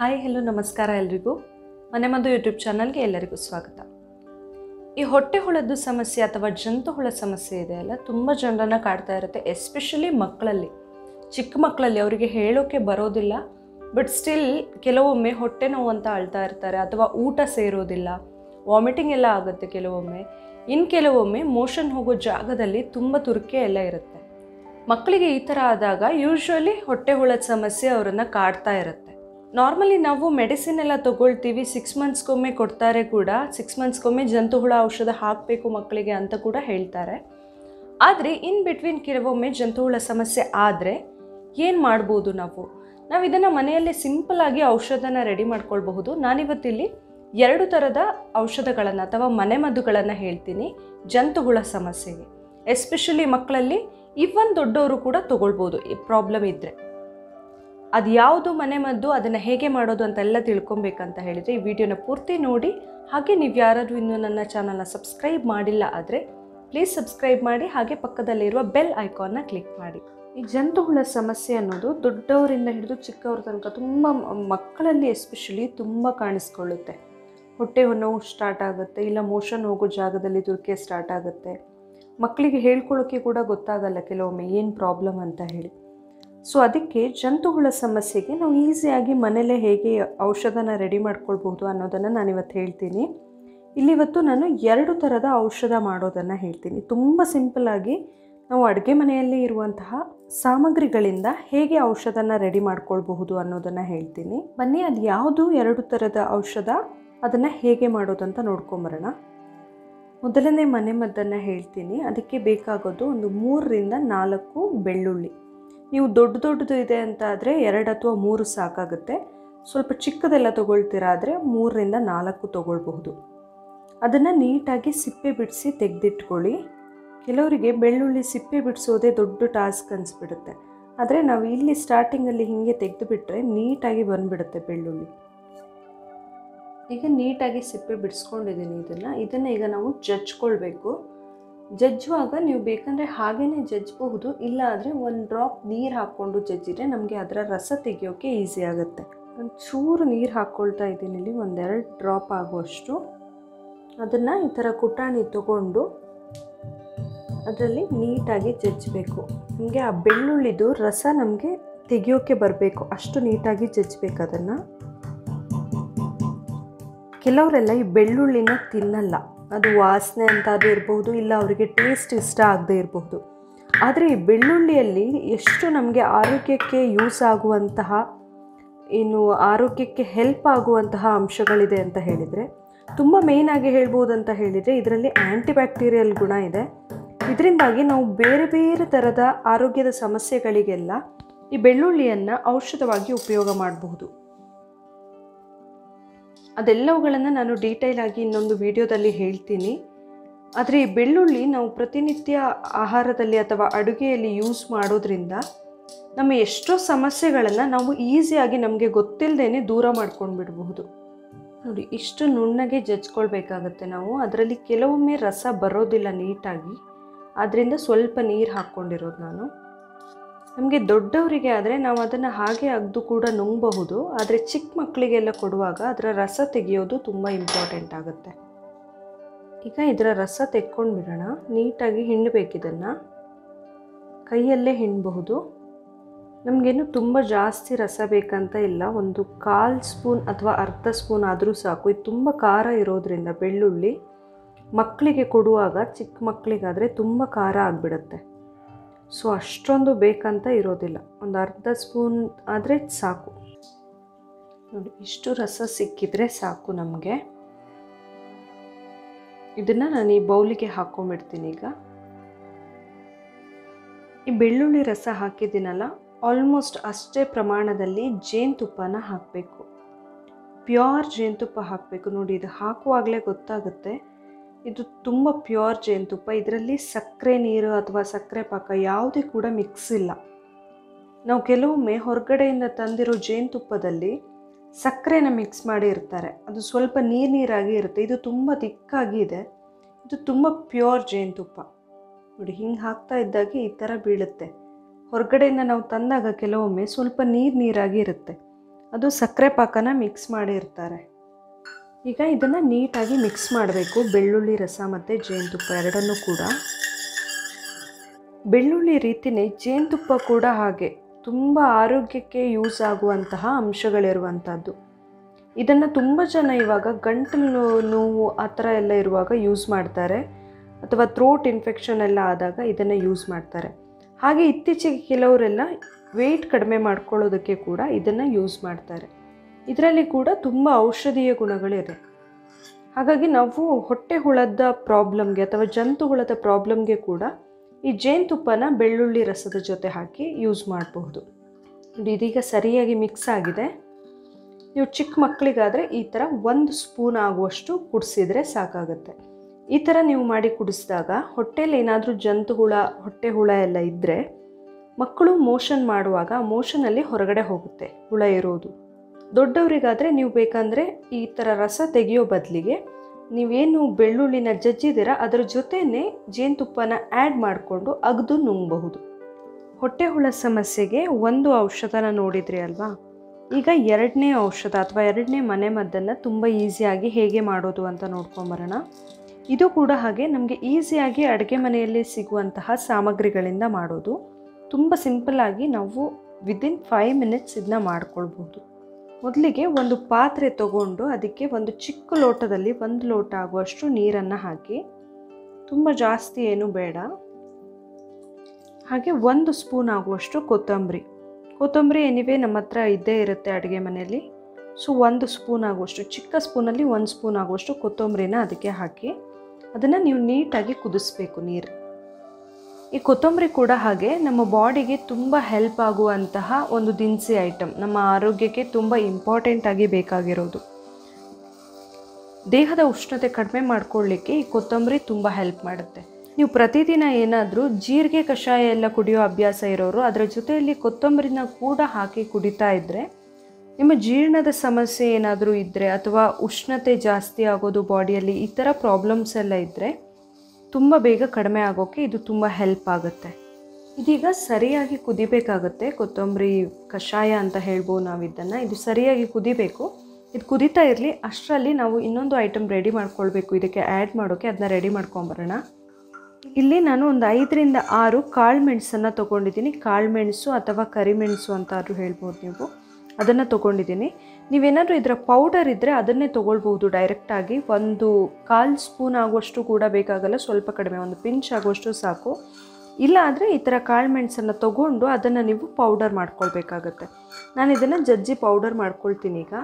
hi hello ನಮಸ್ಕಾರ ಎಲ್ರಿಗೂ ಮನೆ ಮದ್ದು ಯೂಟ್ಯೂಬ್ ಚಾನಲ್ಗೆ ಎಲ್ಲರಿಗೂ ಸ್ವಾಗತ ಈ ಹೊಟ್ಟೆ ಹುಳದ್ದು ಸಮಸ್ಯೆ ಅಥವಾ ಜಂತು ಹುಳ ಸಮಸ್ಯೆ ಇದೆ ಅಲ್ಲ ತುಂಬ ಜನರನ್ನ ಕಾಡ್ತಾ ಇರುತ್ತೆ ಎಸ್ಪೆಷಲಿ ಮಕ್ಕಳಲ್ಲಿ ಚಿಕ್ಕ ಮಕ್ಕಳಲ್ಲಿ ಅವರಿಗೆ ಹೇಳೋಕೆ ಬರೋದಿಲ್ಲ ಬಟ್ ಸ್ಟಿಲ್ ಕೆಲವೊಮ್ಮೆ ಹೊಟ್ಟೆ ನೋವು ಅಂತ ಅಳ್ತಾ ಇರ್ತಾರೆ ಅಥವಾ ಊಟ ಸೇರೋದಿಲ್ಲ ವಾಮಿಟಿಂಗ್ ಎಲ್ಲ ಆಗುತ್ತೆ ಕೆಲವೊಮ್ಮೆ ಇನ್ನು ಕೆಲವೊಮ್ಮೆ ಮೋಷನ್ ಹೋಗೋ ಜಾಗದಲ್ಲಿ ತುಂಬ ತುರಿಕೆ ಎಲ್ಲ ಇರುತ್ತೆ ಮಕ್ಕಳಿಗೆ ಈ ಥರ ಆದಾಗ ಯೂಶ್ವಲಿ ಹೊಟ್ಟೆ ಹುಳದ ಸಮಸ್ಯೆ ಅವರನ್ನು ಕಾಡ್ತಾ ಇರುತ್ತೆ ನಾರ್ಮಲಿ ನಾವು ಮೆಡಿಸಿನ್ ಎಲ್ಲ ತೊಗೊಳ್ತೀವಿ ಸಿಕ್ಸ್ ಮಂತ್ಸ್ಗೊಮ್ಮೆ ಕೊಡ್ತಾರೆ ಕೂಡ ಸಿಕ್ಸ್ ಮಂತ್ಸ್ಗೊಮ್ಮೆ ಜಂತು ಹುಳ ಔಷಧ ಹಾಕಬೇಕು ಮಕ್ಕಳಿಗೆ ಅಂತ ಕೂಡ ಹೇಳ್ತಾರೆ ಆದರೆ ಇನ್ ಬಿಟ್ವೀನ್ ಕೆಲವೊಮ್ಮೆ ಜಂತು ಹುಳ ಸಮಸ್ಯೆ ಆದರೆ ಏನು ಮಾಡ್ಬೋದು ನಾವು ನಾವು ಇದನ್ನು ಮನೆಯಲ್ಲೇ ಸಿಂಪಲ್ಲಾಗಿ ಔಷಧನ ರೆಡಿ ಮಾಡ್ಕೊಳ್ಬಹುದು ನಾನಿವತ್ತಿಲ್ಲಿ ಎರಡು ಥರದ ಔಷಧಗಳನ್ನು ಅಥವಾ ಮನೆಮದ್ದುಗಳನ್ನು ಹೇಳ್ತೀನಿ ಜಂತು ಹುಳ ಸಮಸ್ಯೆಗೆ ಎಸ್ಪೆಷಲಿ ಮಕ್ಕಳಲ್ಲಿ ಇವನ್ ದೊಡ್ಡವರು ಕೂಡ ತಗೊಳ್ಬೋದು ಈ ಪ್ರಾಬ್ಲಮ್ ಇದ್ದರೆ ಅದು ಯಾವುದು ಮನೆಮದ್ದು ಅದನ್ನು ಹೇಗೆ ಮಾಡೋದು ಅಂತೆಲ್ಲ ತಿಳ್ಕೊಬೇಕಂತ ಹೇಳಿದರೆ ಈ ವಿಡಿಯೋನ ಪೂರ್ತಿ ನೋಡಿ ಹಾಗೆ ನೀವು ಯಾರಾದರೂ ಇನ್ನೂ ನನ್ನ ಚಾನಲ್ನ ಸಬ್ಸ್ಕ್ರೈಬ್ ಮಾಡಿಲ್ಲ ಆದರೆ ಪ್ಲೀಸ್ ಸಬ್ಸ್ಕ್ರೈಬ್ ಮಾಡಿ ಹಾಗೆ ಪಕ್ಕದಲ್ಲಿರುವ ಬೆಲ್ ಐಕಾನ್ನ ಕ್ಲಿಕ್ ಮಾಡಿ ಈ ಜಂತು ಹುಳ ಸಮಸ್ಯೆ ಅನ್ನೋದು ದೊಡ್ಡವರಿಂದ ಹಿಡಿದು ಚಿಕ್ಕವ್ರ ತನಕ ತುಂಬ ಮಕ್ಕಳಲ್ಲಿ ಎಸ್ಪೆಷಲಿ ತುಂಬ ಕಾಣಿಸ್ಕೊಳ್ಳುತ್ತೆ ಹೊಟ್ಟೆ ನೋವು ಸ್ಟಾರ್ಟ್ ಆಗುತ್ತೆ ಇಲ್ಲ ಮೋಷನ್ ಹೋಗೋ ಜಾಗದಲ್ಲಿ ತುರ್ಕೆ ಸ್ಟಾರ್ಟ್ ಆಗುತ್ತೆ ಮಕ್ಕಳಿಗೆ ಹೇಳ್ಕೊಳ್ಳೋಕ್ಕೆ ಕೂಡ ಗೊತ್ತಾಗಲ್ಲ ಕೆಲವೊಮ್ಮೆ ಏನು ಪ್ರಾಬ್ಲಮ್ ಅಂತ ಹೇಳಿ ಸೊ ಅದಕ್ಕೆ ಜಂತು ಹುಳ ಸಮಸ್ಯೆಗೆ ನಾವು ಈಸಿಯಾಗಿ ಮನೇಲೇ ಹೇಗೆ ಔಷಧನ ರೆಡಿ ಮಾಡ್ಕೊಳ್ಬೋದು ಅನ್ನೋದನ್ನು ನಾನಿವತ್ತು ಹೇಳ್ತೀನಿ ಇಲ್ಲಿವತ್ತು ನಾನು ಎರಡು ಥರದ ಔಷಧ ಮಾಡೋದನ್ನು ಹೇಳ್ತೀನಿ ತುಂಬ ಸಿಂಪಲ್ಲಾಗಿ ನಾವು ಅಡುಗೆ ಮನೆಯಲ್ಲಿ ಇರುವಂತಹ ಸಾಮಗ್ರಿಗಳಿಂದ ಹೇಗೆ ಔಷಧನ ರೆಡಿ ಮಾಡ್ಕೊಳ್ಬಹುದು ಅನ್ನೋದನ್ನು ಹೇಳ್ತೀನಿ ಬನ್ನಿ ಅದು ಯಾವುದು ಎರಡು ಥರದ ಔಷಧ ಅದನ್ನು ಹೇಗೆ ಮಾಡೋದಂತ ನೋಡ್ಕೊಂಬರೋಣ ಮೊದಲನೇ ಮನೆಮದ್ದನ್ನು ಹೇಳ್ತೀನಿ ಅದಕ್ಕೆ ಬೇಕಾಗೋದು ಒಂದು ಮೂರರಿಂದ ನಾಲ್ಕು ಬೆಳ್ಳುಳ್ಳಿ ನೀವು ದೊಡ್ಡ ದೊಡ್ಡದು ಇದೆ ಅಂತ ಆದರೆ ಎರಡು ಅಥವಾ ಮೂರು ಸಾಕಾಗುತ್ತೆ ಸ್ವಲ್ಪ ಚಿಕ್ಕದೆಲ್ಲ ತೊಗೊಳ್ತೀರಾ ಆದರೆ ಮೂರರಿಂದ ನಾಲ್ಕು ತೊಗೊಳ್ಬಹುದು ಅದನ್ನು ನೀಟಾಗಿ ಸಿಪ್ಪೆ ಬಿಡಿಸಿ ತೆಗೆದಿಟ್ಕೊಳ್ಳಿ ಕೆಲವರಿಗೆ ಬೆಳ್ಳುಳ್ಳಿ ಸಿಪ್ಪೆ ಬಿಡಿಸೋದೇ ದೊಡ್ಡ ಟಾಸ್ಕ್ ಅನಿಸ್ಬಿಡುತ್ತೆ ಆದರೆ ನಾವು ಇಲ್ಲಿ ಸ್ಟಾರ್ಟಿಂಗಲ್ಲಿ ಹೀಗೆ ತೆಗೆದುಬಿಟ್ರೆ ನೀಟಾಗಿ ಬಂದುಬಿಡುತ್ತೆ ಬೆಳ್ಳುಳ್ಳಿ ಈಗ ನೀಟಾಗಿ ಸಿಪ್ಪೆ ಬಿಡಿಸ್ಕೊಂಡಿದ್ದೀನಿ ಇದನ್ನು ಇದನ್ನು ಈಗ ನಾವು ಜಜ್ಕೊಳ್ಬೇಕು ಜಜ್ಜುವಾಗ ನೀವು ಬೇಕಂದರೆ ಹಾಗೇ ಜಜ್ಜಬಹುದು ಇಲ್ಲ ಆದರೆ ಒಂದು ಡ್ರಾಪ್ ನೀರು ಹಾಕ್ಕೊಂಡು ಜಜ್ಜಿದ್ರೆ ನಮಗೆ ಅದರ ರಸ ತೆಗಿಯೋಕ್ಕೆ ಈಸಿ ಆಗುತ್ತೆ ಒಂದು ಚೂರು ನೀರು ಹಾಕ್ಕೊಳ್ತಾ ಇದ್ದೀನಿ ಇಲ್ಲಿ ಒಂದೆರಡು ಡ್ರಾಪ್ ಆಗುವಷ್ಟು ಅದನ್ನು ಈ ಥರ ಕುಟಾಣಿ ತಗೊಂಡು ಅದರಲ್ಲಿ ನೀಟಾಗಿ ಜಜ್ಜಬೇಕು ನಮಗೆ ಆ ಬೆಳ್ಳುಳ್ಳಿದು ರಸ ನಮಗೆ ತೆಗಿಯೋಕ್ಕೆ ಬರಬೇಕು ಅಷ್ಟು ನೀಟಾಗಿ ಜಜ್ಬೇಕು ಅದನ್ನು ಕೆಲವರೆಲ್ಲ ಈ ಬೆಳ್ಳುಳ್ಳಿನ ತಿನ್ನಲ್ಲ ಅದು ವಾಸನೆ ಅಂತ ಅದು ಇರಬಹುದು ಇಲ್ಲ ಅವರಿಗೆ ಟೇಸ್ಟ್ ಇಷ್ಟ ಆಗದೆ ಇರಬಹುದು ಆದರೆ ಈ ಬೆಳ್ಳುಳ್ಳಿಯಲ್ಲಿ ಎಷ್ಟು ನಮಗೆ ಆರೋಗ್ಯಕ್ಕೆ ಯೂಸ್ ಆಗುವಂತಹ ಇನ್ನು ಆರೋಗ್ಯಕ್ಕೆ ಹೆಲ್ಪ್ ಆಗುವಂತಹ ಅಂಶಗಳಿದೆ ಅಂತ ಹೇಳಿದರೆ ತುಂಬ ಮೇಯ್ನಾಗಿ ಹೇಳ್ಬೋದು ಅಂತ ಹೇಳಿದರೆ ಇದರಲ್ಲಿ ಆ್ಯಂಟಿಬ್ಯಾಕ್ಟೀರಿಯಲ್ ಗುಣ ಇದೆ ಇದರಿಂದಾಗಿ ನಾವು ಬೇರೆ ಬೇರೆ ಥರದ ಆರೋಗ್ಯದ ಸಮಸ್ಯೆಗಳಿಗೆಲ್ಲ ಈ ಬೆಳ್ಳುಳ್ಳಿಯನ್ನು ಔಷಧವಾಗಿ ಉಪಯೋಗ ಮಾಡಬಹುದು ಅದೆಲ್ಲವುಗಳನ್ನು ನಾನು ಡೀಟೇಲ್ ಆಗಿ ಇನ್ನೊಂದು ವಿಡಿಯೋದಲ್ಲಿ ಹೇಳ್ತೀನಿ ಆದರೆ ಈ ಬೆಳ್ಳುಳ್ಳಿ ನಾವು ಪ್ರತಿನಿತ್ಯ ಆಹಾರದಲ್ಲಿ ಅಥವಾ ಅಡುಗೆಯಲ್ಲಿ ಯೂಸ್ ಮಾಡೋದ್ರಿಂದ ನಮ್ಮ ಎಷ್ಟೋ ಸಮಸ್ಯೆಗಳನ್ನು ನಾವು ಈಸಿಯಾಗಿ ನಮಗೆ ಗೊತ್ತಿಲ್ಲದೇ ದೂರ ಮಾಡ್ಕೊಂಡು ಬಿಡಬಹುದು ನೋಡಿ ಇಷ್ಟು ನುಣ್ಣಗೆ ಜಜ್ಕೊಳ್ಬೇಕಾಗತ್ತೆ ನಾವು ಅದರಲ್ಲಿ ಕೆಲವೊಮ್ಮೆ ರಸ ಬರೋದಿಲ್ಲ ನೀಟಾಗಿ ಆದ್ದರಿಂದ ಸ್ವಲ್ಪ ನೀರು ಹಾಕ್ಕೊಂಡಿರೋದು ನಾನು ನಮಗೆ ದೊಡ್ಡವರಿಗೆ ಆದರೆ ನಾವು ಅದನ್ನು ಹಾಗೆ ಅಗ್ದು ಕೂಡ ನುಂಗಬಹುದು ಆದರೆ ಚಿಕ್ಕ ಮಕ್ಕಳಿಗೆಲ್ಲ ಕೊಡುವಾಗ ಅದರ ರಸ ತೆಗೆಯೋದು ತುಂಬ ಇಂಪಾರ್ಟೆಂಟ್ ಆಗುತ್ತೆ ಈಗ ಇದರ ರಸ ತೆಕ್ಕೊಂಡು ಬಿಡೋಣ ನೀಟಾಗಿ ಹಿಂಡಬೇಕಿದನ್ನು ಕೈಯಲ್ಲೇ ಹಿಂಡಬಹುದು ನಮಗೇನು ತುಂಬ ಜಾಸ್ತಿ ರಸ ಬೇಕಂತ ಇಲ್ಲ ಒಂದು ಕಾಲು ಸ್ಪೂನ್ ಅಥವಾ ಅರ್ಧ ಸ್ಪೂನ್ ಆದರೂ ಸಾಕು ಇದು ತುಂಬ ಖಾರ ಇರೋದ್ರಿಂದ ಬೆಳ್ಳುಳ್ಳಿ ಮಕ್ಕಳಿಗೆ ಕೊಡುವಾಗ ಚಿಕ್ಕ ಮಕ್ಕಳಿಗಾದರೆ ತುಂಬ ಖಾರ ಆಗಿಬಿಡುತ್ತೆ ಸೊ ಅಷ್ಟೊಂದು ಬೇಕಂತ ಇರೋದಿಲ್ಲ ಒಂದು ಅರ್ಧ ಸ್ಪೂನ್ ಆದರೆ ಸಾಕು ನೋಡಿ ಇಷ್ಟು ರಸ ಸಿಕ್ಕಿದ್ರೆ ಸಾಕು ನಮಗೆ ಇದನ್ನು ನಾನು ಈ ಬೌಲಿಗೆ ಹಾಕ್ಕೊಂಬಿಡ್ತೀನಿ ಈಗ ಈ ಬೆಳ್ಳುಳ್ಳಿ ರಸ ಹಾಕಿದ್ದೀನಲ್ಲ ಆಲ್ಮೋಸ್ಟ್ ಅಷ್ಟೇ ಪ್ರಮಾಣದಲ್ಲಿ ಜೇನುತುಪ್ಪನ ಹಾಕಬೇಕು ಪ್ಯೂರ್ ಜೇನುತುಪ್ಪ ಹಾಕಬೇಕು ನೋಡಿ ಇದು ಹಾಕುವಾಗಲೇ ಗೊತ್ತಾಗುತ್ತೆ ಇದು ತುಂಬ ಪ್ಯೂರ್ ಜೇನುತುಪ್ಪ ಇದರಲ್ಲಿ ಸಕ್ಕರೆ ನೀರು ಅಥವಾ ಸಕ್ಕರೆ ಪಾಕ ಯಾವುದೇ ಕೂಡ ಮಿಕ್ಸ್ ಇಲ್ಲ ನಾವು ಕೆಲವೊಮ್ಮೆ ಹೊರಗಡೆಯಿಂದ ತಂದಿರೋ ಜೇನುತುಪ್ಪದಲ್ಲಿ ಸಕ್ಕರೆನ ಮಿಕ್ಸ್ ಮಾಡಿ ಇರ್ತಾರೆ ಅದು ಸ್ವಲ್ಪ ನೀರು ನೀರಾಗಿ ಇರುತ್ತೆ ಇದು ತುಂಬ ದಿಕ್ಕಾಗಿ ಇದೆ ಇದು ತುಂಬ ಪ್ಯೂರ್ ಜೇನುತುಪ್ಪ ನೋಡಿ ಹಿಂಗೆ ಹಾಕ್ತಾ ಇದ್ದಾಗೆ ಈ ಥರ ಬೀಳುತ್ತೆ ಹೊರಗಡೆಯಿಂದ ನಾವು ತಂದಾಗ ಕೆಲವೊಮ್ಮೆ ಸ್ವಲ್ಪ ನೀರು ನೀರಾಗಿ ಇರುತ್ತೆ ಅದು ಸಕ್ಕರೆ ಪಾಕನ ಮಿಕ್ಸ್ ಮಾಡಿರ್ತಾರೆ ಈಗ ಇದನ್ನು ನೀಟಾಗಿ ಮಿಕ್ಸ್ ಮಾಡಬೇಕು ಬೆಳ್ಳುಳ್ಳಿ ರಸ ಮತ್ತು ಜೇನುತುಪ್ಪ ಎರಡನ್ನೂ ಕೂಡ ಬೆಳ್ಳುಳ್ಳಿ ರೀತಿಯೇ ಜೇನುತುಪ್ಪ ಕೂಡ ಹಾಗೆ ತುಂಬ ಆರೋಗ್ಯಕ್ಕೆ ಯೂಸ್ ಆಗುವಂತಹ ಅಂಶಗಳಿರುವಂಥದ್ದು ಇದನ್ನು ತುಂಬ ಜನ ಇವಾಗ ಗಂಟಲು ನೋ- ನೋವು ಆ ಥರ ಎಲ್ಲ ಇರುವಾಗ ಯೂಸ್ ಮಾಡ್ತಾರೆ ಅಥವಾ ಥ್ರೋಟ್ ಇನ್ಫೆಕ್ಷನ್ ಎಲ್ಲ ಆದಾಗ ಇದನ್ನು ಯೂಸ್ ಮಾಡ್ತಾರೆ ಹಾಗೆ ಇತ್ತೀಚೆಗೆ ಕೆಲವರೆಲ್ಲ ವೆಯ್ಟ್ ಕಡಿಮೆ ಮಾಡ್ಕೊಳ್ಳೋದಕ್ಕೆ ಕೂಡ ಇದನ್ನು ಯೂಸ್ ಮಾಡ್ತಾರೆ ಇದರಲ್ಲಿ ಕೂಡ ತುಂಬ ಔಷಧೀಯ ಗುಣಗಳಿದೆ ಹಾಗಾಗಿ ನಾವು ಹೊಟ್ಟೆ ಹುಳದ ಪ್ರಾಬ್ಲಮ್ಗೆ ಅಥವಾ ಜಂತು ಹುಳದ ಪ್ರಾಬ್ಲಮ್ಗೆ ಕೂಡ ಈ ಜೇನುತುಪ್ಪನ ಬೆಳ್ಳುಳ್ಳಿ ರಸದ ಜೊತೆ ಹಾಕಿ ಯೂಸ್ ಮಾಡಬಹುದು ನೋಡಿ, ಇದೀಗ ಸರಿಯಾಗಿ ಮಿಕ್ಸ್ ಆಗಿದೆ ನೀವು ಚಿಕ್ಕ ಮಕ್ಕಳಿಗಾದರೆ ಈ ಥರ ಒಂದು ಸ್ಪೂನ್ ಆಗುವಷ್ಟು ಕುಡಿಸಿದ್ರೆ ಸಾಕಾಗುತ್ತೆ ಈ ಥರ ನೀವು ಮಾಡಿ ಕುಡಿಸಿದಾಗ ಹೊಟ್ಟೆಲಿ ಏನಾದರೂ ಜಂತು ಹುಳ ಹೊಟ್ಟೆ ಹುಳ ಎಲ್ಲ ಇದ್ದರೆ ಮಕ್ಕಳು ಮೋಷನ್ ಮಾಡುವಾಗ ಮೋಷನಲ್ಲಿ ಹೊರಗಡೆ ಹೋಗುತ್ತೆ ಹುಳ ಇರೋದು ದೊಡ್ಡವರಿಗಾದರೆ ನೀವು ಬೇಕಂದರೆ ಈ ಥರ ರಸ ತೆಗೆಯೋ ಬದಲಿಗೆ ನೀವೇನು ಬೆಳ್ಳುಳ್ಳಿನ ಜಜ್ಜಿದ್ದೀರ ಅದರ ಜೊತೆನೇ ಜೇನುತುಪ್ಪನ ಆ್ಯಡ್ ಮಾಡಿಕೊಂಡು ಅಗ್ದು ನುಂಗಬಹುದು ಹೊಟ್ಟೆ ಹುಳ ಸಮಸ್ಯೆಗೆ ಒಂದು ಔಷಧನ ನೋಡಿದ್ರಿ ಅಲ್ವಾ ಈಗ ಎರಡನೇ ಔಷಧ ಅಥವಾ ಎರಡನೇ ಮನೆ ಮದ್ದನ್ನು ತುಂಬ ಈಸಿಯಾಗಿ ಹೇಗೆ ಮಾಡೋದು ಅಂತ ನೋಡ್ಕೊಂಬರೋಣ ಇದು ಕೂಡ ಹಾಗೆ ನಮಗೆ ಈಸಿಯಾಗಿ ಅಡುಗೆ ಮನೆಯಲ್ಲಿ ಸಿಗುವಂತಹ ಸಾಮಗ್ರಿಗಳಿಂದ ಮಾಡೋದು ತುಂಬ ಸಿಂಪಲ್ಲಾಗಿ ನಾವು ವಿದಿನ್ ಫೈವ್ ಮಿನಿಟ್ಸ್ ಇದನ್ನ ಮಾಡ್ಕೊಳ್ಬೋದು ಮೊದಲಿಗೆ ಒಂದು ಪಾತ್ರೆ ತಗೊಂಡು ಅದಕ್ಕೆ ಒಂದು ಚಿಕ್ಕ ಲೋಟದಲ್ಲಿ ಒಂದು ಲೋಟ ಆಗುವಷ್ಟು ನೀರನ್ನು ಹಾಕಿ ತುಂಬ ಜಾಸ್ತಿ ಏನು ಬೇಡ ಹಾಗೆ ಒಂದು ಸ್ಪೂನ್ ಆಗುವಷ್ಟು ಕೊತ್ತಂಬರಿ ಕೊತ್ತಂಬರಿ ಏನಿವೆ ನಮ್ಮ ಹತ್ರ ಇದ್ದೇ ಇರುತ್ತೆ ಅಡುಗೆ ಮನೆಯಲ್ಲಿ ಸೊ ಒಂದು ಸ್ಪೂನ್ ಆಗುವಷ್ಟು ಚಿಕ್ಕ ಸ್ಪೂನಲ್ಲಿ ಒಂದು ಸ್ಪೂನ್ ಆಗುವಷ್ಟು ಕೊತ್ತಂಬರಿನ ಅದಕ್ಕೆ ಹಾಕಿ ಅದನ್ನು ನೀವು ನೀಟಾಗಿ ಕುದಿಸ್ಬೇಕು ನೀರು ಈ ಕೊತ್ತಂಬರಿ ಕೂಡ ಹಾಗೆ ನಮ್ಮ ಬಾಡಿಗೆ ತುಂಬ ಹೆಲ್ಪ್ ಆಗುವಂತಹ ಒಂದು ದಿನಸಿ ಐಟಮ್ ನಮ್ಮ ಆರೋಗ್ಯಕ್ಕೆ ತುಂಬ ಇಂಪಾರ್ಟೆಂಟ್ ಆಗಿ ಬೇಕಾಗಿರೋದು ದೇಹದ ಉಷ್ಣತೆ ಕಡಿಮೆ ಮಾಡ್ಕೊಳ್ಳಿಕ್ಕೆ ಈ ಕೊತ್ತಂಬರಿ ತುಂಬ ಹೆಲ್ಪ್ ಮಾಡುತ್ತೆ ನೀವು ಪ್ರತಿದಿನ ಏನಾದರೂ ಜೀರಿಗೆ ಕಷಾಯ ಎಲ್ಲ ಕುಡಿಯೋ ಅಭ್ಯಾಸ ಇರೋರು ಅದರ ಜೊತೆಯಲ್ಲಿ ಕೊತ್ತಂಬರಿನ ಕೂಡ ಹಾಕಿ ಕುಡಿತಾ ಇದ್ದರೆ ನಿಮ್ಮ ಜೀರ್ಣದ ಸಮಸ್ಯೆ ಏನಾದರೂ ಇದ್ದರೆ ಅಥವಾ ಉಷ್ಣತೆ ಜಾಸ್ತಿ ಆಗೋದು ಬಾಡಿಯಲ್ಲಿ ಈ ಥರ ಪ್ರಾಬ್ಲಮ್ಸ್ ಎಲ್ಲ ಇದ್ದರೆ ತುಂಬ ಬೇಗ ಕಡಿಮೆ ಆಗೋಕ್ಕೆ ಇದು ತುಂಬ ಹೆಲ್ಪ್ ಆಗುತ್ತೆ ಇದೀಗ ಸರಿಯಾಗಿ ಕುದಿಬೇಕಾಗುತ್ತೆ ಕೊತ್ತಂಬರಿ ಕಷಾಯ ಅಂತ ಹೇಳ್ಬೋದು ನಾವು ಇದನ್ನು ಇದು ಸರಿಯಾಗಿ ಕುದಿಬೇಕು ಇದು ಕುದೀತಾ ಇರಲಿ ಅಷ್ಟರಲ್ಲಿ ನಾವು ಇನ್ನೊಂದು ಐಟಮ್ ರೆಡಿ ಮಾಡ್ಕೊಳ್ಬೇಕು ಇದಕ್ಕೆ ಆ್ಯಡ್ ಮಾಡೋಕ್ಕೆ ಅದನ್ನ ರೆಡಿ ಮಾಡ್ಕೊಂಬರೋಣ ಇಲ್ಲಿ ನಾನು ಒಂದು ಐದರಿಂದ ಆರು ಕಾಳು ಮೆಣಸನ್ನು ತೊಗೊಂಡಿದ್ದೀನಿ ಕಾಳು ಮೆಣಸು ಅಥವಾ ಕರಿಮೆಣಸು ಅಂತಾದ್ರೂ ಹೇಳ್ಬೋದು ನೀವು ಅದನ್ನು ತೊಗೊಂಡಿದ್ದೀನಿ ನೀವೇನಾದರೂ ಇದರ ಪೌಡರ್ ಇದ್ದರೆ ಅದನ್ನೇ ತೊಗೊಳ್ಬೋದು ಡೈರೆಕ್ಟಾಗಿ ಒಂದು ಕಾಲು ಸ್ಪೂನ್ ಆಗುವಷ್ಟು ಕೂಡ ಬೇಕಾಗಲ್ಲ ಸ್ವಲ್ಪ ಕಡಿಮೆ ಒಂದು ಪಿಂಚ್ ಆಗುವಷ್ಟು ಸಾಕು ಇಲ್ಲ ಆದರೆ ಈ ಥರ ಕಾಳು ಮೆಣಸನ್ನು ತೊಗೊಂಡು ಅದನ್ನು ನೀವು ಪೌಡರ್ ಮಾಡ್ಕೊಳ್ಬೇಕಾಗತ್ತೆ ನಾನು ಇದನ್ನು ಜಜ್ಜಿ ಪೌಡರ್ ಮಾಡ್ಕೊಳ್ತೀನಿ ಈಗ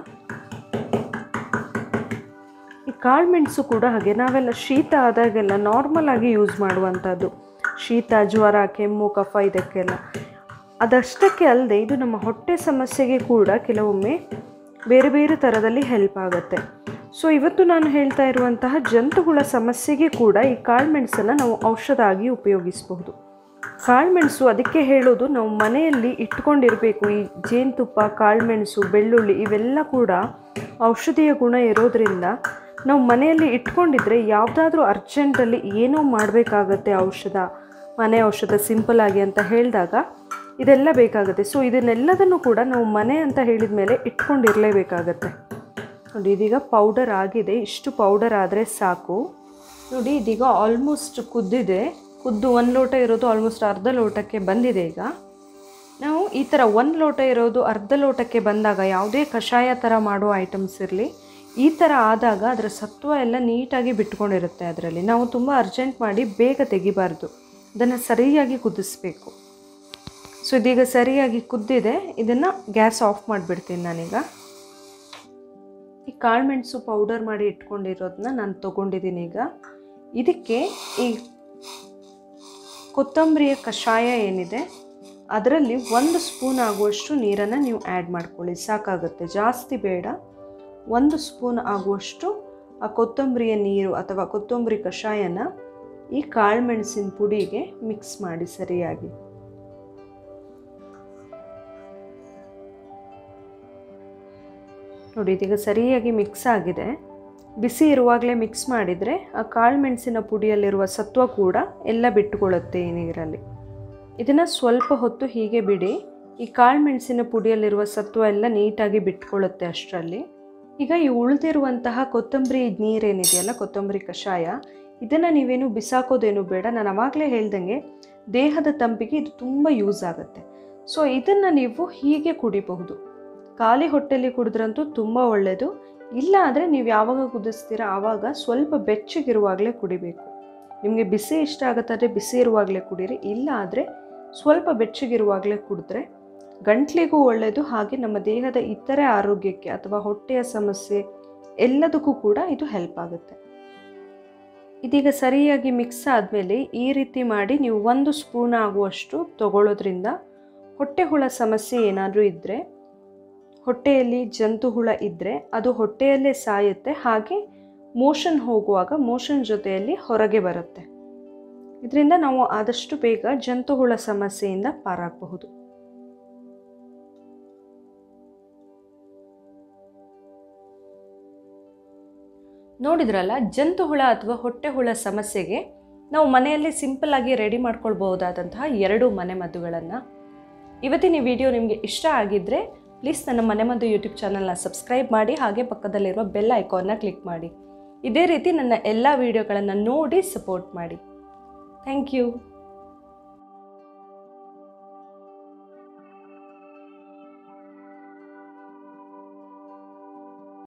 ಈ ಕಾಳು ಮೆಣಸು ಕೂಡ ಹಾಗೆ ನಾವೆಲ್ಲ ಶೀತ ಆದಾಗೆಲ್ಲ ನಾರ್ಮಲ್ ಆಗಿ ಯೂಸ್ ಮಾಡುವಂಥದ್ದು ಶೀತ ಜ್ವರ ಕೆಮ್ಮು ಕಫ ಇದಕ್ಕೆಲ್ಲ ಅದಷ್ಟಕ್ಕೆ ಅಲ್ಲದೆ ಇದು ನಮ್ಮ ಹೊಟ್ಟೆ ಸಮಸ್ಯೆಗೆ ಕೂಡ ಕೆಲವೊಮ್ಮೆ ಬೇರೆ ಬೇರೆ ಥರದಲ್ಲಿ ಹೆಲ್ಪ್ ಆಗುತ್ತೆ ಸೊ ಇವತ್ತು ನಾನು ಹೇಳ್ತಾ ಇರುವಂತಹ ಜಂತುಹುಳ ಸಮಸ್ಯೆಗೆ ಕೂಡ ಈ ಕಾಳುಮೆಣಸನ್ನು ನಾವು ಔಷಧ ಆಗಿ ಉಪಯೋಗಿಸಬಹುದು ಕಾಳುಮೆಣಸು ಅದಕ್ಕೆ ಹೇಳೋದು ನಾವು ಮನೆಯಲ್ಲಿ ಇಟ್ಕೊಂಡಿರಬೇಕು ಈ ಜೇನುತುಪ್ಪ ಕಾಳುಮೆಣಸು ಬೆಳ್ಳುಳ್ಳಿ ಇವೆಲ್ಲ ಕೂಡ ಔಷಧೀಯ ಗುಣ ಇರೋದ್ರಿಂದ ನಾವು ಮನೆಯಲ್ಲಿ ಇಟ್ಕೊಂಡಿದ್ರೆ ಯಾವುದಾದ್ರೂ ಅರ್ಜೆಂಟಲ್ಲಿ ಏನೋ ಮಾಡಬೇಕಾಗತ್ತೆ ಔಷಧ ಮನೆ ಔಷಧ ಸಿಂಪಲ್ ಆಗಿ ಅಂತ ಹೇಳಿದಾಗ ಇದೆಲ್ಲ ಬೇಕಾಗುತ್ತೆ ಸೊ ಇದನ್ನೆಲ್ಲದನ್ನು ಕೂಡ ನಾವು ಮನೆ ಅಂತ ಹೇಳಿದ ಮೇಲೆ ಇಟ್ಕೊಂಡಿರಲೇಬೇಕಾಗತ್ತೆ ನೋಡಿ ಇದೀಗ ಪೌಡರ್ ಆಗಿದೆ ಇಷ್ಟು ಪೌಡರ್ ಆದರೆ ಸಾಕು ನೋಡಿ ಇದೀಗ ಆಲ್ಮೋಸ್ಟ್ ಕುದ್ದಿದೆ ಕುದ್ದು ಒಂದು ಲೋಟ ಇರೋದು ಆಲ್ಮೋಸ್ಟ್ ಅರ್ಧ ಲೋಟಕ್ಕೆ ಬಂದಿದೆ ಈಗ ನಾವು ಈ ಥರ ಒಂದು ಲೋಟ ಇರೋದು ಅರ್ಧ ಲೋಟಕ್ಕೆ ಬಂದಾಗ ಯಾವುದೇ ಕಷಾಯ ಥರ ಮಾಡೋ ಐಟಮ್ಸ್ ಇರಲಿ ಈ ಥರ ಆದಾಗ ಅದರ ಸತ್ವ ಎಲ್ಲ ನೀಟಾಗಿ ಬಿಟ್ಕೊಂಡಿರುತ್ತೆ ಅದರಲ್ಲಿ ನಾವು ತುಂಬ ಅರ್ಜೆಂಟ್ ಮಾಡಿ ಬೇಗ ತೆಗಿಬಾರ್ದು ಅದನ್ನು ಸರಿಯಾಗಿ ಕುದಿಸ್ಬೇಕು ಸೊ ಇದೀಗ ಸರಿಯಾಗಿ ಕುದ್ದಿದೆ ಇದನ್ನು ಗ್ಯಾಸ್ ಆಫ್ ಮಾಡಿಬಿಡ್ತೀನಿ ನಾನೀಗ ಈ ಕಾಳುಮೆಣಸು ಪೌಡರ್ ಮಾಡಿ ಇಟ್ಕೊಂಡಿರೋದನ್ನ ನಾನು ತೊಗೊಂಡಿದ್ದೀನಿ ಈಗ ಇದಕ್ಕೆ ಈ ಕೊತ್ತಂಬರಿಯ ಕಷಾಯ ಏನಿದೆ ಅದರಲ್ಲಿ ಒಂದು ಸ್ಪೂನ್ ಆಗುವಷ್ಟು ನೀರನ್ನು ನೀವು ಆ್ಯಡ್ ಮಾಡ್ಕೊಳ್ಳಿ ಸಾಕಾಗುತ್ತೆ ಜಾಸ್ತಿ ಬೇಡ ಒಂದು ಸ್ಪೂನ್ ಆಗುವಷ್ಟು ಆ ಕೊತ್ತಂಬರಿಯ ನೀರು ಅಥವಾ ಕೊತ್ತಂಬರಿ ಕಷಾಯನ ಈ ಕಾಳುಮೆಣಸಿನ ಪುಡಿಗೆ ಮಿಕ್ಸ್ ಮಾಡಿ ಸರಿಯಾಗಿ ನೋಡಿ ಇದೀಗ ಸರಿಯಾಗಿ ಮಿಕ್ಸ್ ಆಗಿದೆ ಬಿಸಿ ಇರುವಾಗಲೇ ಮಿಕ್ಸ್ ಮಾಡಿದರೆ ಆ ಕಾಳುಮೆಣಸಿನ ಪುಡಿಯಲ್ಲಿರುವ ಸತ್ವ ಕೂಡ ಎಲ್ಲ ಬಿಟ್ಟುಕೊಳ್ಳುತ್ತೆ ಈ ನೀರಲ್ಲಿ ಇದನ್ನು ಸ್ವಲ್ಪ ಹೊತ್ತು ಹೀಗೆ ಬಿಡಿ ಈ ಕಾಳು ಮೆಣಸಿನ ಪುಡಿಯಲ್ಲಿರುವ ಸತ್ವ ಎಲ್ಲ ನೀಟಾಗಿ ಬಿಟ್ಕೊಳ್ಳುತ್ತೆ ಅಷ್ಟರಲ್ಲಿ ಈಗ ಈ ಉಳಿದಿರುವಂತಹ ಕೊತ್ತಂಬರಿ ನೀರೇನಿದೆಯಲ್ಲ ಕೊತ್ತಂಬರಿ ಕಷಾಯ ಇದನ್ನು ನೀವೇನು ಬಿಸಾಕೋದೇನು ಬೇಡ ನಾನು ಅವಾಗಲೇ ಹೇಳ್ದಂಗೆ ದೇಹದ ತಂಪಿಗೆ ಇದು ತುಂಬ ಯೂಸ್ ಆಗುತ್ತೆ ಸೊ ಇದನ್ನು ನೀವು ಹೀಗೆ ಕುಡಿಬಹುದು ಖಾಲಿ ಹೊಟ್ಟೆಲಿ ಕುಡಿದ್ರಂತೂ ತುಂಬ ಒಳ್ಳೆಯದು ಇಲ್ಲ ಅಂದರೆ ನೀವು ಯಾವಾಗ ಕುದಿಸ್ತೀರ ಆವಾಗ ಸ್ವಲ್ಪ ಬೆಚ್ಚಗಿರುವಾಗಲೇ ಕುಡಿಬೇಕು ನಿಮಗೆ ಬಿಸಿ ಇಷ್ಟ ಆಗುತ್ತಾದರೆ ಬಿಸಿ ಇರುವಾಗಲೇ ಕುಡೀರಿ ಇಲ್ಲ ಆದರೆ ಸ್ವಲ್ಪ ಬೆಚ್ಚಗಿರುವಾಗಲೇ ಕುಡಿದ್ರೆ ಗಂಟ್ಲಿಗೂ ಒಳ್ಳೆಯದು ಹಾಗೆ ನಮ್ಮ ದೇಹದ ಇತರೆ ಆರೋಗ್ಯಕ್ಕೆ ಅಥವಾ ಹೊಟ್ಟೆಯ ಸಮಸ್ಯೆ ಎಲ್ಲದಕ್ಕೂ ಕೂಡ ಇದು ಹೆಲ್ಪ್ ಆಗುತ್ತೆ ಇದೀಗ ಸರಿಯಾಗಿ ಮಿಕ್ಸ್ ಆದಮೇಲೆ ಈ ರೀತಿ ಮಾಡಿ ನೀವು ಒಂದು ಸ್ಪೂನ್ ಆಗುವಷ್ಟು ತಗೊಳ್ಳೋದ್ರಿಂದ ಹೊಟ್ಟೆ ಹುಳ ಸಮಸ್ಯೆ ಏನಾದರೂ ಇದ್ದರೆ ಹೊಟ್ಟೆಯಲ್ಲಿ ಜಂತು ಹುಳ ಇದ್ದರೆ ಅದು ಹೊಟ್ಟೆಯಲ್ಲೇ ಸಾಯುತ್ತೆ ಹಾಗೆ ಮೋಷನ್ ಹೋಗುವಾಗ ಮೋಷನ್ ಜೊತೆಯಲ್ಲಿ ಹೊರಗೆ ಬರುತ್ತೆ ಇದರಿಂದ ನಾವು ಆದಷ್ಟು ಬೇಗ ಜಂತು ಹುಳ ಸಮಸ್ಯೆಯಿಂದ ಪಾರಾಗಬಹುದು ನೋಡಿದ್ರಲ್ಲ ಜಂತು ಹುಳ ಅಥವಾ ಹೊಟ್ಟೆ ಹುಳ ಸಮಸ್ಯೆಗೆ ನಾವು ಮನೆಯಲ್ಲೇ ಸಿಂಪಲ್ ಆಗಿ ರೆಡಿ ಮಾಡ್ಕೊಳ್ಬಹುದಾದಂತಹ ಎರಡು ಮನೆಮದ್ದುಗಳನ್ನು ಇವತ್ತಿನ ಈ ವಿಡಿಯೋ ನಿಮಗೆ ಇಷ್ಟ ಆಗಿದ್ದರೆ ಪ್ಲೀಸ್ ನನ್ನ ಮನೆಮದ್ದು ಯೂಟ್ಯೂಬ್ ಚಾನಲ್ನ ಸಬ್ಸ್ಕ್ರೈಬ್ ಮಾಡಿ ಹಾಗೆ ಪಕ್ಕದಲ್ಲಿರುವ ಬೆಲ್ ಐಕಾನ್ನ ಕ್ಲಿಕ್ ಮಾಡಿ ಇದೇ ರೀತಿ ನನ್ನ ಎಲ್ಲ ವಿಡಿಯೋಗಳನ್ನು ನೋಡಿ ಸಪೋರ್ಟ್ ಮಾಡಿ ಥ್ಯಾಂಕ್ ಯು